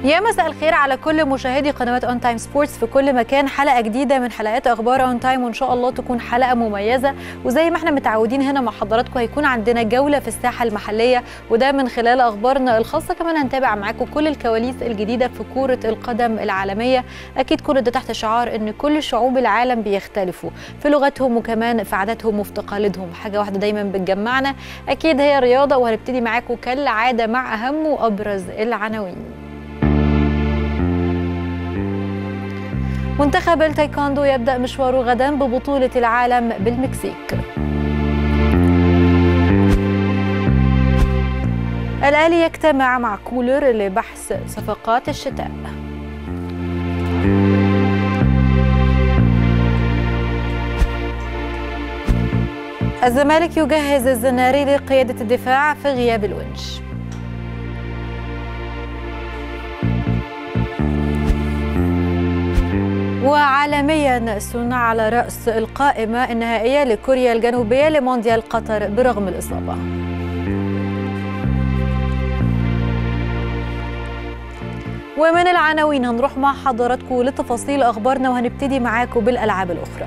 يا مساء الخير على كل مشاهدي قنوات اون تايم سبورتس في كل مكان حلقه جديده من حلقات اخبار اون تايم وان شاء الله تكون حلقه مميزه وزي ما احنا متعودين هنا مع حضراتكم هيكون عندنا جوله في الساحه المحليه وده من خلال اخبارنا الخاصه كمان هنتابع معاكم كل الكواليس الجديده في كره القدم العالميه اكيد كل ده تحت شعار ان كل شعوب العالم بيختلفوا في لغتهم وكمان في عاداتهم وفي تقاليدهم حاجه واحده دايما بتجمعنا اكيد هي الرياضه وهنبتدي معاكم كالعاده مع اهم وابرز العناوين منتخب التايكوندو يبدأ مشواره غدا ببطولة العالم بالمكسيك الأهلي يجتمع مع كولر لبحث صفقات الشتاء الزمالك يجهز الزناري لقيادة الدفاع في غياب الونش وعالميا سنة على رأس القائمة النهائية لكوريا الجنوبية لمونديال قطر برغم الإصابة ومن العناوين هنروح مع حضراتكم لتفاصيل أخبارنا وهنبتدي معاكم بالألعاب الأخرى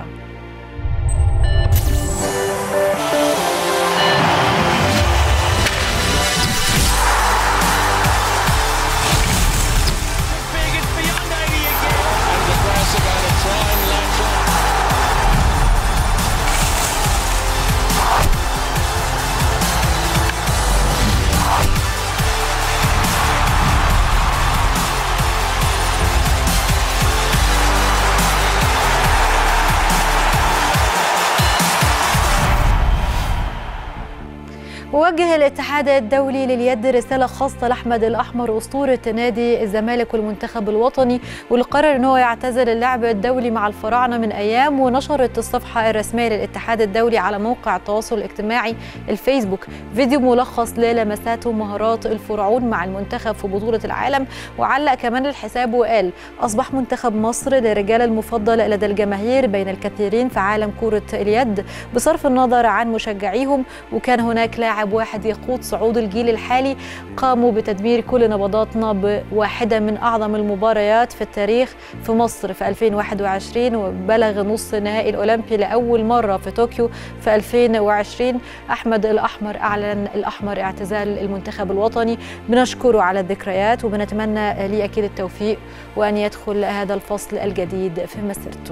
وجه الاتحاد الدولي لليد رسالة خاصة لأحمد الأحمر أسطورة نادي الزمالك والمنتخب الوطني واللي قرر أن هو يعتزل اللعب الدولي مع الفراعنة من أيام ونشرت الصفحة الرسمية للاتحاد الدولي على موقع التواصل الاجتماعي الفيسبوك فيديو ملخص للمسات ومهارات الفرعون مع المنتخب في بطولة العالم وعلق كمان الحساب وقال أصبح منتخب مصر للرجال المفضل لدى الجماهير بين الكثيرين في عالم كرة اليد بصرف النظر عن مشجعيهم وكان هناك لاعب لاعب واحد يقود صعود الجيل الحالي قاموا بتدمير كل نبضاتنا بواحدة من أعظم المباريات في التاريخ في مصر في 2021 وبلغ نص نهائي الأولمبي لأول مرة في طوكيو في 2020 أحمد الأحمر أعلن الأحمر اعتزال المنتخب الوطني بنشكره على الذكريات وبنتمنى ليه أكيد التوفيق وأن يدخل هذا الفصل الجديد في مسيرته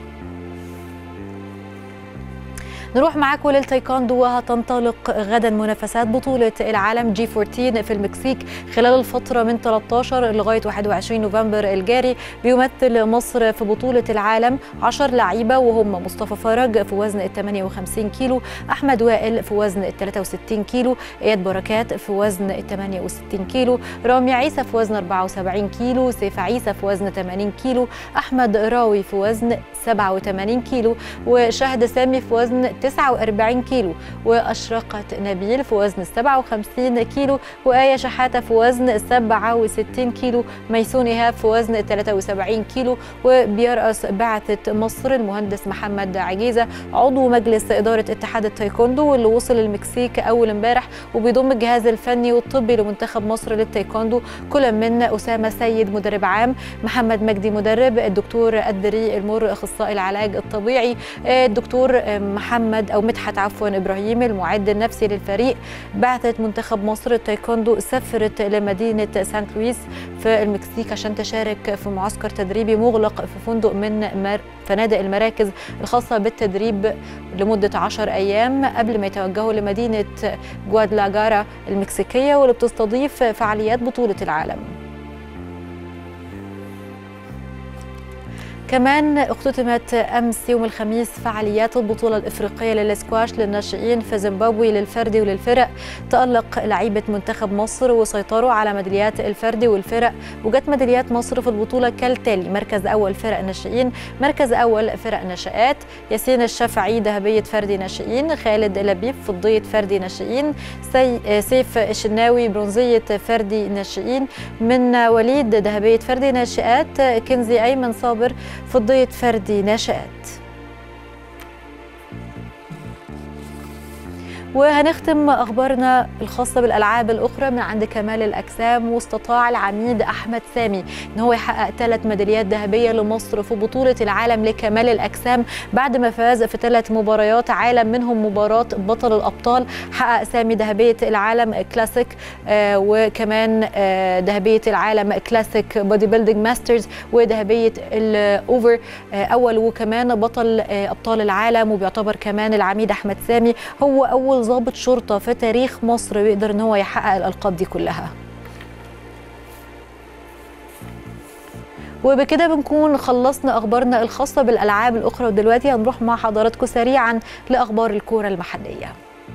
نروح معاكم للتايكوندو وهتنطلق غدا منافسات بطولة العالم جي 14 في المكسيك خلال الفترة من 13 لغاية 21 نوفمبر الجاري بيمثل مصر في بطولة العالم 10 لعيبة وهم مصطفى فرج في وزن ال 58 كيلو أحمد وائل في وزن ال 63 كيلو إياد بركات في وزن ال 68 كيلو رامي عيسى في وزن 74 كيلو سيف عيسى في وزن 80 كيلو أحمد راوي في وزن 87 كيلو وشهد سامي في وزن 49 كيلو وأشرقت نبيل في وزن 57 كيلو وآية شحاتة في وزن 67 كيلو ميسون إيهاب في وزن 73 كيلو وبيرأس بعثة مصر المهندس محمد عجيزة عضو مجلس إدارة اتحاد التايكوندو واللي وصل المكسيك أول امبارح وبيضم الجهاز الفني والطبي لمنتخب مصر للتايكوندو كل من أسامة سيد مدرب عام محمد مجدي مدرب الدكتور الدري المر أخصائي العلاج الطبيعي الدكتور محمد محمد او مدحت عفوا ابراهيم المعد النفسي للفريق بعثت منتخب مصر التايكوندو سافرت لمدينه سانت لويس في المكسيك عشان تشارك في معسكر تدريبي مغلق في فندق من مر... فنادق المراكز الخاصه بالتدريب لمده 10 ايام قبل ما يتوجهوا لمدينه جوادلاجارا المكسيكيه واللي بتستضيف فعاليات بطوله العالم كمان اختتمت امس يوم الخميس فعاليات البطوله الافريقيه للسكواش للناشئين في زيمبابوي للفردي وللفرق تالق لعيبه منتخب مصر وسيطروا على ميداليات الفردي والفرق وجت ميداليات مصر في البطوله كالتالي مركز اول فرق ناشئين مركز اول فرق ناشئات ياسين الشافعي ذهبيه فردي ناشئين خالد لبيب فضيه فردي ناشئين سي سيف الشناوي برونزيه فردي ناشئين من وليد ذهبيه فردي ناشئات كنزي ايمن صابر فضية فردي نشأت وهنختم اخبارنا الخاصه بالالعاب الاخرى من عند كمال الاجسام واستطاع العميد احمد سامي ان هو يحقق ثلاث ميداليات ذهبيه لمصر في بطوله العالم لكمال الاجسام بعد ما فاز في ثلاث مباريات عالم منهم مباراه بطل الابطال حقق سامي ذهبيه العالم كلاسيك آه وكمان آه ذهبيه العالم كلاسيك بودي بيلدينج ماسترز وذهبيه الاوفر آه اول وكمان بطل آه ابطال العالم وبيعتبر كمان العميد احمد سامي هو اول ضابط شرطه في تاريخ مصر بيقدر ان هو يحقق الالقاب دي كلها وبكده بنكون خلصنا اخبارنا الخاصه بالالعاب الاخرى ودلوقتي هنروح مع حضراتكم سريعا لاخبار الكوره المحليه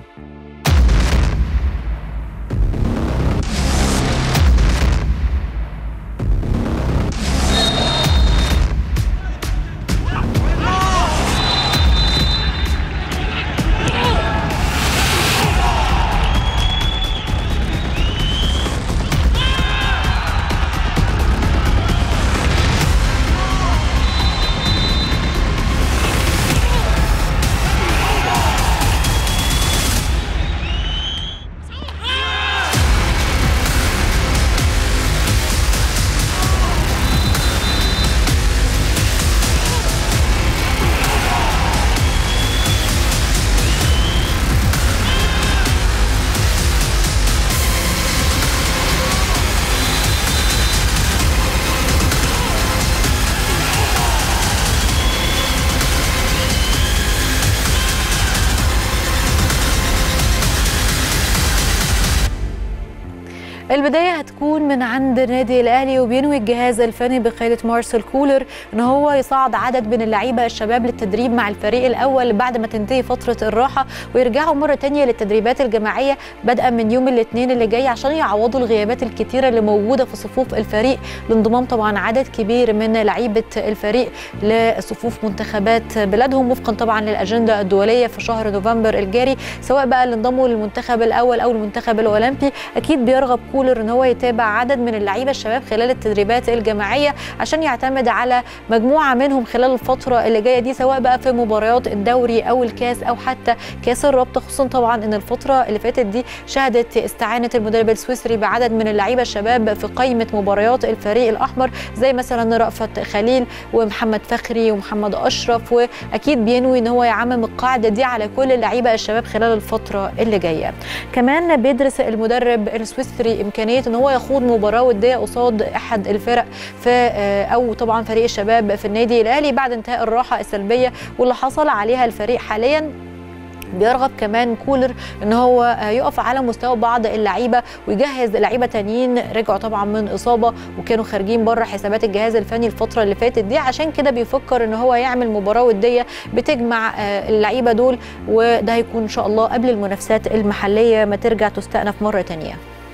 البدايه هتكون من عند نادي الاهلي وبينوي الجهاز الفني بقياده مارسيل كولر ان هو يصعد عدد من اللعيبه الشباب للتدريب مع الفريق الاول بعد ما تنتهي فتره الراحه ويرجعوا مره تانية للتدريبات الجماعيه بدءا من يوم الاثنين اللي جاي عشان يعوضوا الغيابات الكتيره اللي موجوده في صفوف الفريق لانضمام طبعا عدد كبير من لعيبه الفريق لصفوف منتخبات بلادهم وفقا طبعا للاجنده الدوليه في شهر نوفمبر الجاري سواء بقى اللي انضموا للمنتخب الاول او المنتخب الاولمبي اكيد بيرغب كولر ان هو يتابع عدد من اللعيبه الشباب خلال التدريبات الجماعيه عشان يعتمد على مجموعه منهم خلال الفتره اللي جايه دي سواء بقى في مباريات الدوري او الكاس او حتى كاس الرابطه خصوصا طبعا ان الفتره اللي فاتت دي شهدت استعانه المدرب السويسري بعدد من اللعيبه الشباب في قائمه مباريات الفريق الاحمر زي مثلا رأفت خليل ومحمد فخري ومحمد اشرف واكيد بينوي ان هو يعمم القاعده دي على كل اللعيبه الشباب خلال الفتره اللي جايه كمان بيدرس المدرب السويسري امكانيه ان هو يخوض مباراه وديه قصاد احد الفرق في او طبعا فريق الشباب في النادي الاهلي بعد انتهاء الراحه السلبيه واللي حصل عليها الفريق حاليا بيرغب كمان كولر ان هو يقف على مستوى بعض اللعيبه ويجهز لعيبه تانيين رجعوا طبعا من اصابه وكانوا خارجين بره حسابات الجهاز الفني الفتره اللي فاتت دي عشان كده بيفكر ان هو يعمل مباراه وديه بتجمع اللعيبه دول وده هيكون ان شاء الله قبل المنافسات المحليه ما ترجع تستأنف مره تانيه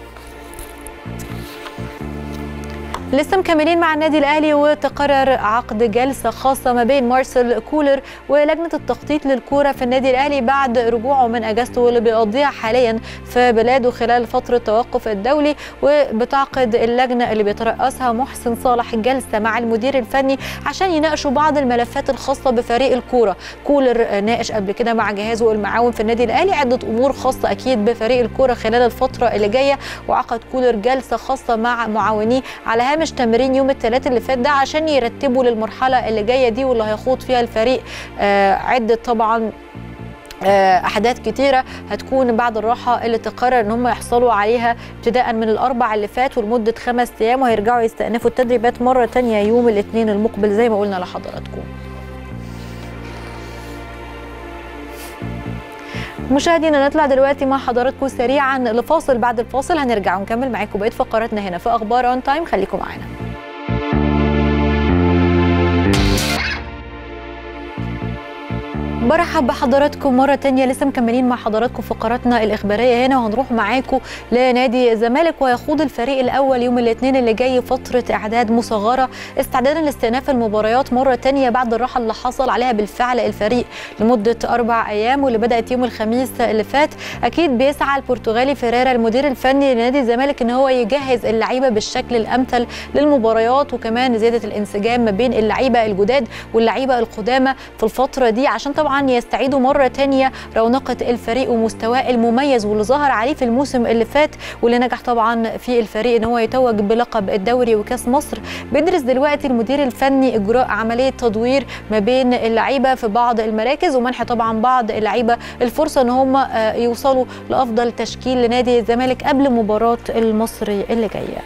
لسه مكملين مع النادي الاهلي وتقرر عقد جلسه خاصه ما بين مارسيل كولر ولجنه التخطيط للكوره في النادي الاهلي بعد رجوعه من اجازته اللي بيقضيها حاليا في بلاده خلال فتره التوقف الدولي وبتعقد اللجنه اللي بيترأسها محسن صالح جلسه مع المدير الفني عشان يناقشوا بعض الملفات الخاصه بفريق الكوره كولر ناقش قبل كده مع جهازه المعاون في النادي الاهلي عده امور خاصه اكيد بفريق الكوره خلال الفتره اللي جايه وعقد كولر جلسه خاصه مع معاونيه على هامش تمرين يوم الثلاث اللي فات ده عشان يرتبوا للمرحله اللي جايه دي واللي هيخوض فيها الفريق آه عده طبعا احداث كتيره هتكون بعد الراحه اللي تقرر ان هم يحصلوا عليها ابتداء من الاربع اللي فات ولمده خمس ايام وهيرجعوا يستأنفوا التدريبات مره تانية يوم الاثنين المقبل زي ما قلنا لحضراتكم مشاهدينا نطلع دلوقتي مع حضراتكم سريعا لفاصل بعد الفاصل هنرجع ونكمل معاكم بقيه فقراتنا هنا في اخبار اون تايم خليكم معانا برحب بحضراتكم مرة تانية لسه مكملين مع حضراتكم فقراتنا الإخبارية هنا وهنروح معاكم لنادي الزمالك ويخوض الفريق الأول يوم الاثنين اللي جاي فترة إعداد مصغرة استعدادا لاستئناف المباريات مرة تانية بعد الراحة اللي حصل عليها بالفعل الفريق لمدة أربع أيام واللي بدأت يوم الخميس اللي فات أكيد بيسعى البرتغالي فيريرا المدير الفني لنادي الزمالك إن هو يجهز اللعيبة بالشكل الأمثل للمباريات وكمان زيادة الانسجام ما بين اللعيبة الجداد واللعيبة القدامى في الفترة دي عشان طبعا طبعا يستعيدوا مره تانية رونقه الفريق ومستواه المميز واللي ظهر عليه في الموسم اللي فات واللي نجح طبعا في الفريق ان هو يتوج بلقب الدوري وكاس مصر بيدرس دلوقتي المدير الفني اجراء عمليه تدوير ما بين اللعيبه في بعض المراكز ومنح طبعا بعض اللعيبه الفرصه ان هم يوصلوا لافضل تشكيل لنادي الزمالك قبل مباراه المصري اللي جايه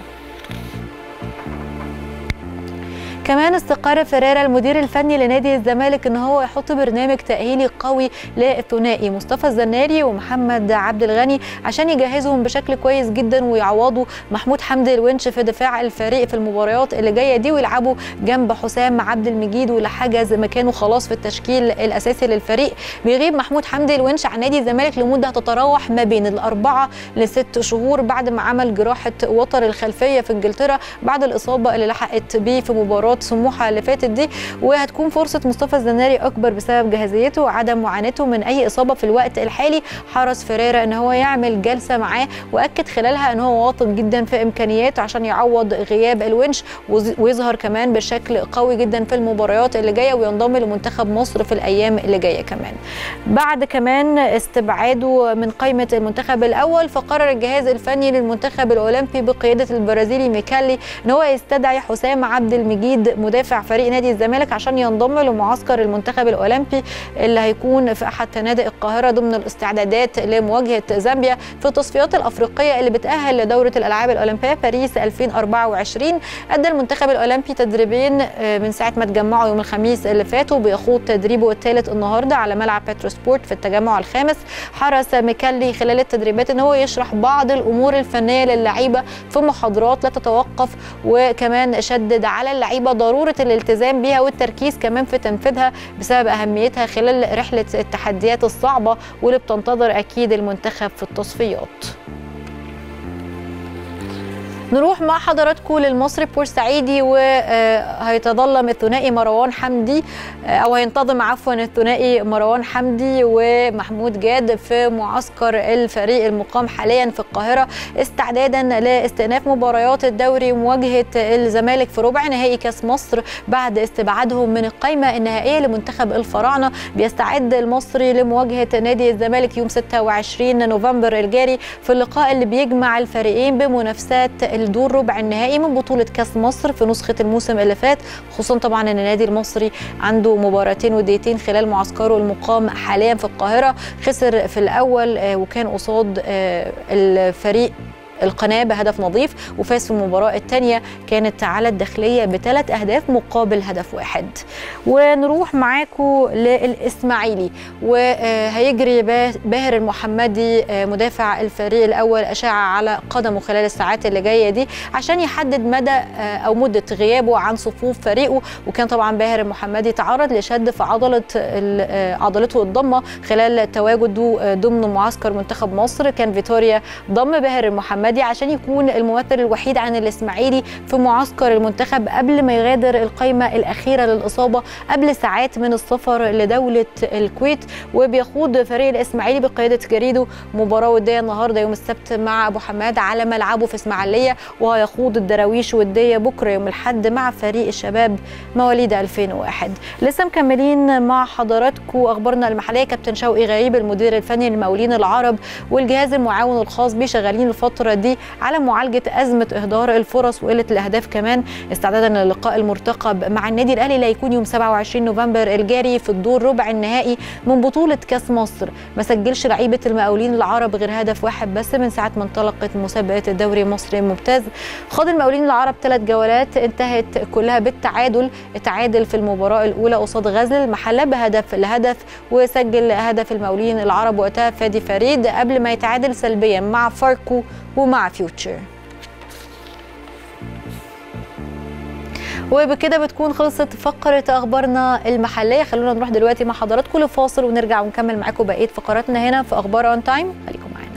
كمان استقر فيريرا المدير الفني لنادي الزمالك ان هو يحط برنامج تاهيلي قوي للثنائي مصطفى الزناري ومحمد عبد الغني عشان يجهزهم بشكل كويس جدا ويعوضوا محمود حمدي الونش في دفاع الفريق في المباريات اللي جايه دي ويلعبوا جنب حسام عبد المجيد واللي حجز مكانه خلاص في التشكيل الاساسي للفريق بيغيب محمود حمدي الونش عن نادي الزمالك لمده تتراوح ما بين الاربعه لست شهور بعد ما عمل جراحه وتر الخلفيه في انجلترا بعد الاصابه اللي لحقت بيه في مباراه سموحه اللي فاتت دي وهتكون فرصه مصطفى الزناري اكبر بسبب جاهزيته وعدم معاناته من اي اصابه في الوقت الحالي حرص فيريرا ان هو يعمل جلسه معاه واكد خلالها ان هو واثق جدا في امكانياته عشان يعوض غياب الونش ويظهر كمان بشكل قوي جدا في المباريات اللي جايه وينضم لمنتخب مصر في الايام اللي جايه كمان بعد كمان استبعاده من قائمه المنتخب الاول فقرر الجهاز الفني للمنتخب الاولمبي بقياده البرازيلي ميكالي ان هو يستدعي حسام عبد المجيد مدافع فريق نادي الزمالك عشان ينضم لمعسكر المنتخب الاولمبي اللي هيكون في احد فنادق القاهره ضمن الاستعدادات لمواجهه زامبيا في التصفيات الافريقيه اللي بتاهل لدوره الالعاب الاولمبيه باريس 2024 ادى المنتخب الاولمبي تدريبين من ساعه ما اتجمعوا يوم الخميس اللي فات وبيخوض تدريبه الثالث النهارده على ملعب بترو سبورت في التجمع الخامس حرص ميكالي خلال التدريبات ان هو يشرح بعض الامور الفنيه للعيبه في محاضرات لا تتوقف وكمان شدد على اللعيبه ضروره الالتزام بيها والتركيز كمان في تنفيذها بسبب اهميتها خلال رحله التحديات الصعبه واللي بتنتظر اكيد المنتخب في التصفيات نروح مع حضراتكم للمصري بورسعيدي وهيتظلم الثنائي مروان حمدي او هينتظم عفوا الثنائي مروان حمدي ومحمود جاد في معسكر الفريق المقام حاليا في القاهره استعدادا لاستئناف مباريات الدوري ومواجهه الزمالك في ربع نهائي كاس مصر بعد استبعادهم من القائمه النهائيه لمنتخب الفراعنه بيستعد المصري لمواجهه نادي الزمالك يوم 26 نوفمبر الجاري في اللقاء اللي بيجمع الفريقين بمنافسات الدور ربع النهائي من بطوله كاس مصر في نسخه الموسم اللي فات خصوصا طبعا ان النادي المصري عنده مباراتين وديتين خلال معسكره المقام حاليا في القاهره خسر في الاول وكان قصاد الفريق القناه بهدف نظيف وفاز في المباراه الثانيه كانت على الداخليه بثلاث اهداف مقابل هدف واحد ونروح معاكم للاسماعيلي وهيجري باهر المحمدي مدافع الفريق الاول اشاعه على قدمه خلال الساعات اللي جايه دي عشان يحدد مدى او مده غيابه عن صفوف فريقه وكان طبعا باهر المحمدي تعرض لشد في عضله عضلته الضمه خلال تواجده ضمن معسكر منتخب مصر كان فيتوريا ضم باهر المحمدي دي عشان يكون الممثل الوحيد عن الاسماعيلي في معسكر المنتخب قبل ما يغادر القائمه الاخيره للاصابه قبل ساعات من السفر لدوله الكويت وبيخوض فريق الاسماعيلي بقياده جريدو مباراه وديه النهارده يوم السبت مع ابو حماد على ملعبه في اسماعيليه وهيخوض الدراويش وديه بكره يوم الاحد مع فريق الشباب مواليد 2001 لسه مكملين مع حضراتكم اخبارنا المحليه كابتن شوقي غريب المدير الفني للمقاولين العرب والجهاز المعاون الخاص بيه شغالين الفتره دي على معالجه ازمه اهدار الفرص وقله الاهداف كمان استعدادا للقاء المرتقب مع النادي الاهلي اللي هيكون يوم 27 نوفمبر الجاري في الدور ربع النهائي من بطوله كاس مصر ما سجلش لعيبه المقاولين العرب غير هدف واحد بس من ساعه ما انطلقت مسابقه الدوري المصري الممتاز خاض المقاولين العرب ثلاث جولات انتهت كلها بالتعادل اتعادل في المباراه الاولى قصاد غزل المحله بهدف لهدف وسجل هدف المقاولين العرب وقتها فادي فريد قبل ما يتعادل سلبيا مع فاركو ومع فيوتشر وبكده بتكون خلصت فقرة أخبارنا المحلية خلونا نروح دلوقتي مع حضراتكم لفاصل ونرجع ونكمل معاكم بقية فقراتنا هنا في أخبار أون تايم خليكم معانا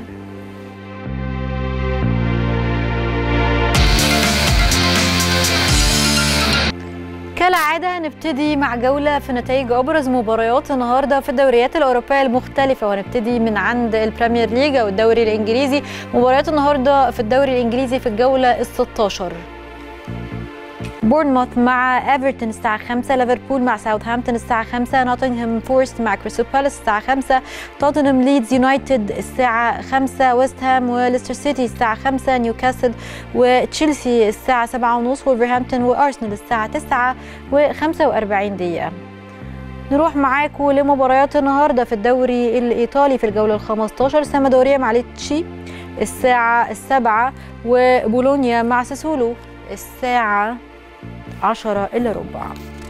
كالعادة نبتدي مع جولة في نتائج أبرز مباريات النهاردة في الدوريات الأوروبية المختلفة ونبتدي من عند البريمير ليج أو الدوري الإنجليزي مباريات النهاردة في الدوري الإنجليزي في الجولة ال 16 بورنموث مع ايفرتون الساعة 5 ليفربول مع ساوثهامبتون الساعة 5 نوتنغهام فورست مع كريستال بالاس الساعة 5 توتنهام ليدز يونايتد الساعة 5 ويست هام وليستر سيتي الساعة 5 نيوكاسل وتشيلسي الساعة 7 ونص وولفرهامبتون وارسنال الساعة 9 و45 دقيقة نروح معاكم لمباريات النهارده في الدوري الايطالي في الجوله ال 15 سامدوريا مع ليتشي الساعه السابعة وبولونيا مع ساسولو الساعه 10 الا ربع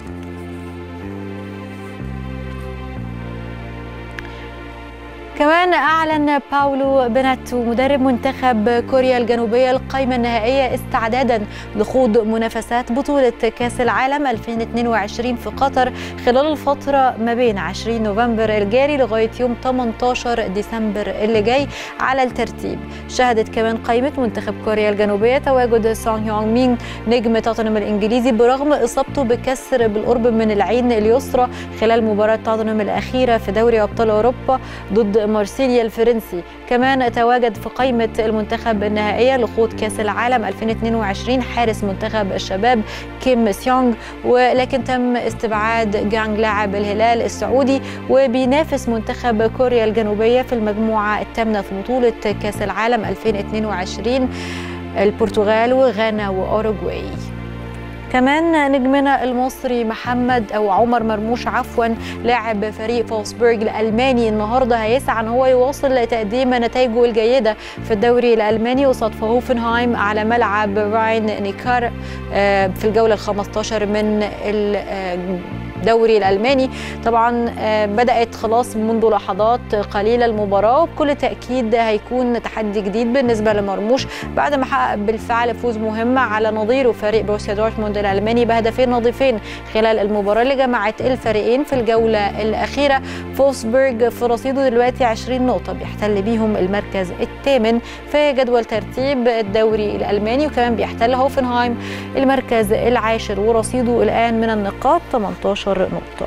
كمان أعلن باولو بناتو مدرب منتخب كوريا الجنوبية القائمة النهائية استعدادا لخوض منافسات بطولة كأس العالم 2022 في قطر خلال الفترة ما بين 20 نوفمبر الجاري لغاية يوم 18 ديسمبر اللي جاي على الترتيب شهدت كمان قائمة منتخب كوريا الجنوبية تواجد سون هيونغ مين نجم توتنهام الإنجليزي برغم إصابته بكسر بالقرب من العين اليسرى خلال مباراة توتنهام الأخيرة في دوري أبطال أوروبا ضد مارسيليا الفرنسي كمان تواجد في قائمة المنتخب النهائية لخوض كأس العالم 2022 حارس منتخب الشباب كيم سيونغ ولكن تم استبعاد جانج لاعب الهلال السعودي وبينافس منتخب كوريا الجنوبية في المجموعة الثامنة في بطولة كأس العالم 2022 البرتغال وغانا وأوروغواي كمان نجمنا المصري محمد او عمر مرموش عفوا لاعب فريق فولسبورج الالماني النهارده هيسعى ان هو يواصل تقديم نتائجه الجيده في الدوري الالماني قصاد هوفنهايم على ملعب راين نيكار في الجوله ال 15 من الدوري الالماني طبعا بدات خلاص منذ لحظات قليله المباراه وبكل تاكيد هيكون تحدي جديد بالنسبه لمرموش بعد ما حقق بالفعل فوز مهم على نظيره فريق بروسيا دورتموند الالماني بهدفين نظيفين خلال المباراه اللي جمعت الفريقين في الجوله الاخيره فولسبورج في رصيده دلوقتي 20 نقطه بيحتل بيهم المركز الثامن في جدول ترتيب الدوري الالماني وكمان بيحتل هوفنهايم المركز العاشر ورصيده الان من النقاط 18 نقطه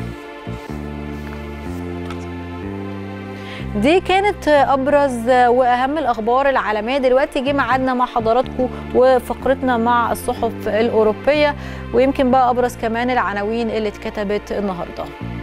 دي كانت ابرز واهم الاخبار العالميه دلوقتي جه ميعادنا مع حضراتكم وفقرتنا مع الصحف الاوروبيه ويمكن بقى ابرز كمان العناوين اللي اتكتبت النهارده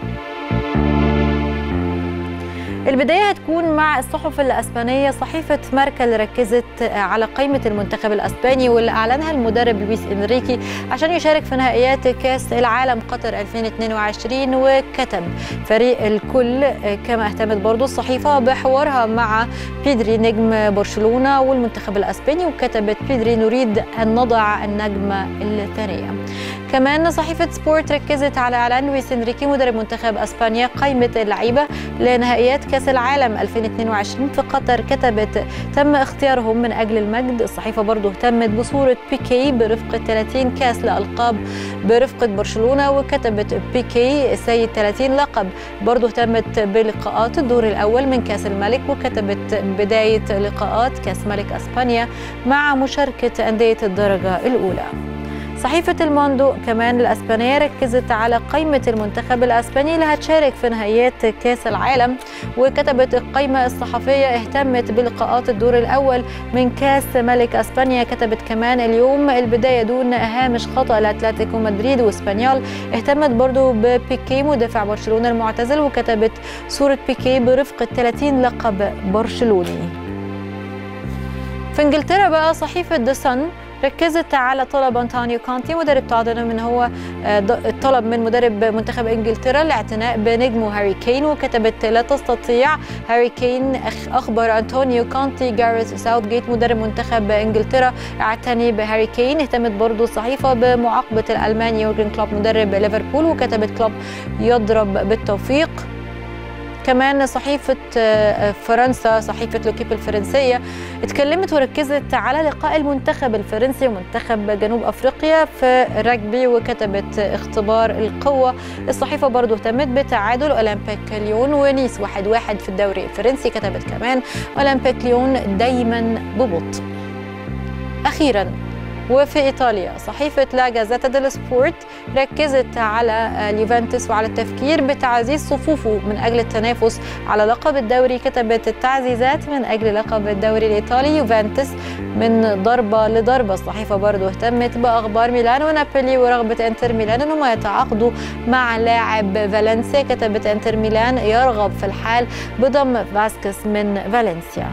البداية هتكون مع الصحف الأسبانية صحيفة ماركا ركزت على قائمة المنتخب الأسباني واللي أعلنها المدرب لويس إنريكي عشان يشارك في نهائيات كأس العالم قطر 2022 وكتب فريق الكل كما اهتمت برضو الصحيفة بحوارها مع بيدري نجم برشلونة والمنتخب الأسباني وكتبت بيدري نريد أن نضع النجمة الثانية كمان صحيفة سبورت ركزت على إعلان لويس إنريكي مدرب منتخب أسبانيا قائمة اللعيبة لنهائيات كأس العالم 2022 في قطر كتبت تم اختيارهم من أجل المجد الصحيفة برضو اهتمت بصورة بيكي برفقة 30 كأس لألقاب برفقة برشلونة وكتبت بيكي سيد 30 لقب برضو اهتمت بلقاءات الدور الأول من كأس الملك وكتبت بداية لقاءات كأس ملك أسبانيا مع مشاركة أندية الدرجة الأولى صحيفة الموندو كمان الأسبانية ركزت على قائمة المنتخب الأسباني اللي هتشارك في نهائيات كأس العالم وكتبت القائمة الصحفية اهتمت بلقاءات الدور الأول من كأس ملك أسبانيا كتبت كمان اليوم البداية دون هامش خطأ لأتلتيكو مدريد وإسبانيول اهتمت برضو ببيكي مدافع برشلونة المعتزل وكتبت صورة بيكي برفقة 30 لقب برشلوني في انجلترا بقى صحيفة ذا سن ركزت على طلب انطونيو كونتي مدرب توتنهام ان هو طلب من مدرب منتخب انجلترا الاعتناء بنجمه هاري كين وكتبت لا تستطيع هاري كين اخبر انطونيو كونتي جاريث ساوث جيت مدرب منتخب انجلترا اعتني بهاري كين اهتمت برضو الصحيفه بمعاقبه الالماني يورجن كلوب مدرب ليفربول وكتبت كلوب يضرب بالتوفيق كمان صحيفة فرنسا صحيفة لوكيب الفرنسية اتكلمت وركزت على لقاء المنتخب الفرنسي ومنتخب جنوب أفريقيا في الرجبي وكتبت اختبار القوة الصحيفة برضو اهتمت بتعادل أولمبيك ليون ونيس واحد واحد في الدوري الفرنسي كتبت كمان أولمبيك ليون دايما ببطء أخيرا وفي إيطاليا صحيفة لا جازيتا ديل سبورت ركزت على اليوفنتوس وعلى التفكير بتعزيز صفوفه من أجل التنافس على لقب الدوري كتبت التعزيزات من أجل لقب الدوري الإيطالي يوفنتوس من ضربة لضربة الصحيفة برضو اهتمت بأخبار ميلان ونابولي ورغبة انتر ميلان أنهم يتعاقدوا مع لاعب فالنسيا كتبت انتر ميلان يرغب في الحال بضم فاسكس من فالنسيا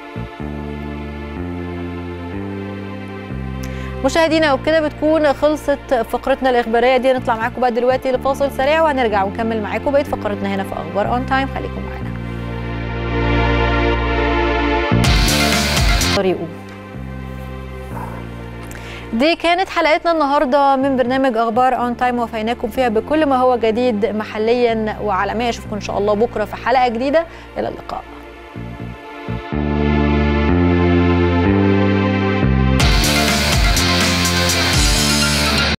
مشاهدينا وبكده بتكون خلصت فقرتنا الاخباريه دي نطلع معاكم بقى دلوقتي لفاصل سريع وهنرجع ونكمل معاكم بقيه فقرتنا هنا في اخبار اون تايم خليكم معانا طريقه دي كانت حلقتنا النهارده من برنامج اخبار اون تايم وفيناكم فيها بكل ما هو جديد محليا وعالميا اشوفكم ان شاء الله بكره في حلقه جديده الى اللقاء